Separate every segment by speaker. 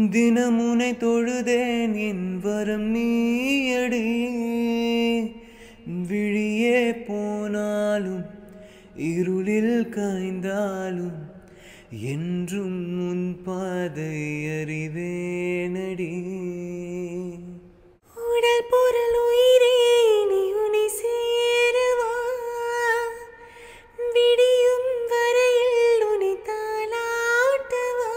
Speaker 1: தினமுனை தொழுதேன் என் வரம் நீயடி விழியே போனாலும் இருளில் காய்ந்தாலும் என்றும் உன் பாதை அறிவேனடி
Speaker 2: உடல் பொருள் உயிரே நீ உனை சேரவா விடியும் வரையில் உனை தாளாட்டவா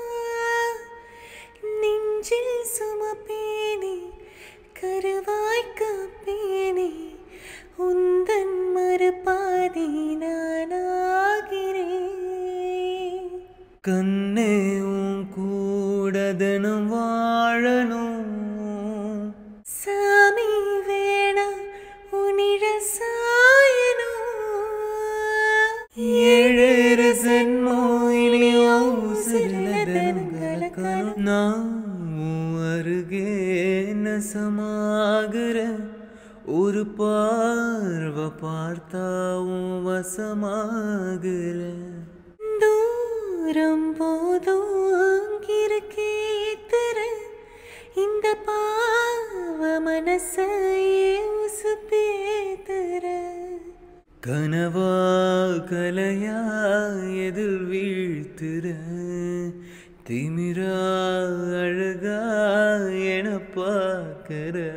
Speaker 2: நெஞ்சில் சுமப்பேனே கருவாய் காப்பேனே உந்தன் மறுபாதி நானாகிறேன்
Speaker 1: கண்ணே உன் கூட தினம் வாழணும்
Speaker 2: சாமி வேணாம் உன்னிட சாயணும்
Speaker 1: ஏழேறு சென்மோ இனி அவசரில தினம் கலக்கணும் நான் உன் அருகே நசமாகிற ஒரு பார்வை பார்த்தா உன் வசமாகிற
Speaker 2: தூரம் போதும் இருக்கே தர இந்த பாவ மனசையே உசுப்பே தர
Speaker 1: கனவா கலையா எதில் வீழ்த்துற திமிரா அழகா என பார்க்கிற